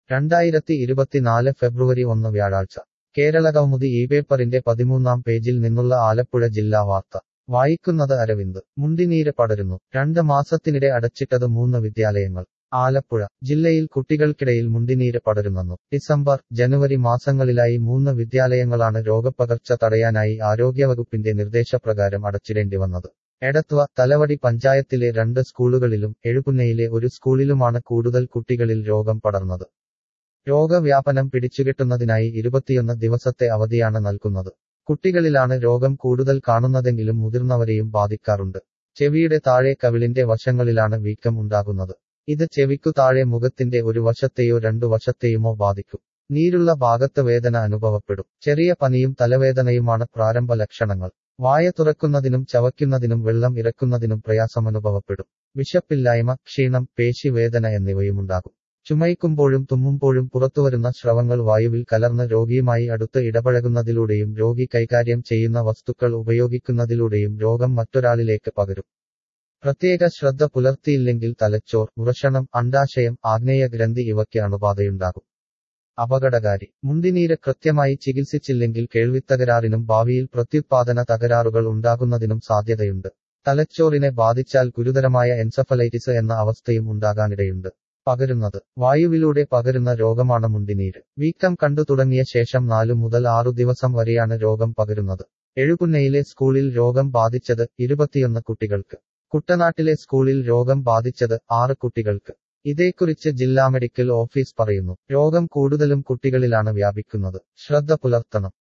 രണ്ടായിരത്തി ഇരുപത്തിനാല് ഫെബ്രുവരി ഒന്ന് വ്യാഴാഴ്ച കേരളകൗമുദി ഈ പേപ്പറിന്റെ പതിമൂന്നാം പേജിൽ നിന്നുള്ള ആലപ്പുഴ ജില്ലാ വാർത്ത വായിക്കുന്നത് അരവിന്ദ് മുണ്ടിനീര് പടരുന്നു രണ്ട് മാസത്തിനിടെ അടച്ചിട്ടത് മൂന്ന് വിദ്യാലയങ്ങൾ ആലപ്പുഴ ജില്ലയിൽ കുട്ടികൾക്കിടയിൽ മുണ്ടിനീര് പടരുന്നെന്നു ഡിസംബർ ജനുവരി മാസങ്ങളിലായി മൂന്ന് വിദ്യാലയങ്ങളാണ് രോഗപ്പകർച്ച തടയാനായി ആരോഗ്യവകുപ്പിന്റെ നിർദ്ദേശപ്രകാരം അടച്ചിടേണ്ടി വന്നത് എടത്വ തലവടി പഞ്ചായത്തിലെ രണ്ട് സ്കൂളുകളിലും എഴുപുന്നയിലെ ഒരു സ്കൂളിലുമാണ് കൂടുതൽ കുട്ടികളിൽ രോഗം പടർന്നത് രോഗവ്യാപനം പിടിച്ചുകെട്ടുന്നതിനായി ഇരുപത്തിയൊന്ന് ദിവസത്തെ അവധിയാണ് നൽകുന്നത് കുട്ടികളിലാണ് രോഗം കൂടുതൽ കാണുന്നതെങ്കിലും മുതിർന്നവരെയും ബാധിക്കാറുണ്ട് ചെവിയുടെ താഴെ കവിളിന്റെ വശങ്ങളിലാണ് വീക്കം ഉണ്ടാകുന്നത് ഇത് ചെവിക്കു താഴെ മുഖത്തിന്റെ ഒരു വശത്തെയോ രണ്ടു വശത്തെയുമോ ബാധിക്കും നീരുള്ള ഭാഗത്ത് വേദന അനുഭവപ്പെടും ചെറിയ പനിയും തലവേദനയുമാണ് പ്രാരംഭ ലക്ഷണങ്ങൾ വായ തുറക്കുന്നതിനും ചവയ്ക്കുന്നതിനും വെള്ളം ഇറക്കുന്നതിനും പ്രയാസമനുഭവപ്പെടും വിശപ്പില്ലായ്മ ക്ഷീണം പേശിവേദന എന്നിവയുമുണ്ടാകും ചുമയ്ക്കുമ്പോഴും തുമ്മുമ്പോഴും പുറത്തുവരുന്ന സ്രവങ്ങൾ വായുവിൽ കലർന്ന് രോഗിയുമായി അടുത്ത് ഇടപഴകുന്നതിലൂടെയും രോഗി കൈകാര്യം ചെയ്യുന്ന വസ്തുക്കൾ ഉപയോഗിക്കുന്നതിലൂടെയും രോഗം മറ്റൊരാളിലേക്ക് പകരും പ്രത്യേക ശ്രദ്ധ പുലർത്തിയില്ലെങ്കിൽ തലച്ചോർ ഉറഷണം അണ്ടാശയം ആഗ്നേയ ഗ്രന്ഥി ഇവയ്ക്ക് അണുബാധയുണ്ടാകും അപകടകാരി മുണ്ടിനീര് കൃത്യമായി ചികിത്സിച്ചില്ലെങ്കിൽ കേൾവിത്തകരാറിനും ഭാവിയിൽ പ്രത്യുത്പാദന തകരാറുകൾ ഉണ്ടാകുന്നതിനും സാധ്യതയുണ്ട് തലച്ചോറിനെ ബാധിച്ചാൽ ഗുരുതരമായ എൻസഫലൈറ്റിസ് എന്ന അവസ്ഥയും ഉണ്ടാകാനിടയുണ്ട് പകരുന്നത് വായുവിലൂടെ പകരുന്ന രോഗമാണ് മുണ്ടിനീര് വീക്കം കണ്ടു തുടങ്ങിയ ശേഷം നാലു മുതൽ ആറു ദിവസം വരെയാണ് രോഗം പകരുന്നത് എഴുകുന്നയിലെ സ്കൂളിൽ രോഗം ബാധിച്ചത് ഇരുപത്തിയൊന്ന് കുട്ടികൾക്ക് കുട്ടനാട്ടിലെ സ്കൂളിൽ രോഗം ബാധിച്ചത് ആറ് കുട്ടികൾക്ക് ഇതേക്കുറിച്ച് ജില്ലാ മെഡിക്കൽ ഓഫീസ് പറയുന്നു രോഗം കൂടുതലും കുട്ടികളിലാണ് വ്യാപിക്കുന്നത് ശ്രദ്ധ പുലർത്തണം